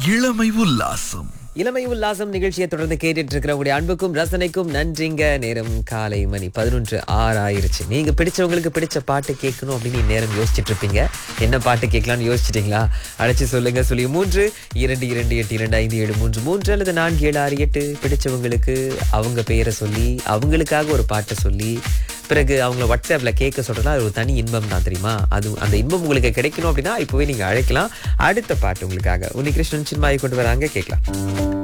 இளமை உல்லாசம் இளமை உல்லாசம் நிகழ்ச்சியை தொடர்ந்து கேட்டுட்டு இருக்கிறவங்களுடைய அன்புக்கும் ரசனைக்கும் நன்றிங்க நேரம் காலை மணி பதினொன்று ஆறு ஆயிருச்சு நீங்க பிடிச்சவங்களுக்கு பிடிச்ச பாட்டு கேட்கணும் அப்படின்னு நேரம் யோசிச்சுட்டு இருப்பீங்க என்ன பாட்டு கேட்கலாம்னு யோசிச்சிட்டீங்களா அழைச்சு சொல்லுங்க சொல்லி மூன்று இரண்டு இரண்டு எட்டு இரண்டு ஐந்து ஏழு மூன்று மூன்று அல்லது நான்கு ஏழு ஆறு எட்டு பிடிச்சவங்களுக்கு அவங்க பெயரை சொல்லி அவங்களுக்காக ஒரு பாட்டை சொல்லி பிறகு அவங்கள வாட்ஸ்அப்ல கேட்க சொல்றதா அது ஒரு தனி இன்பம் தான் தெரியுமா அது அந்த இன்பம் உங்களுக்கு கிடைக்கணும் அப்படின்னா இப்போவே நீங்க அழைக்கலாம் அடுத்த பாட்டு உங்களுக்காக உன்னிகிருஷ்ணன் சின்மாயை கொண்டு வராங்க கேட்கலாம்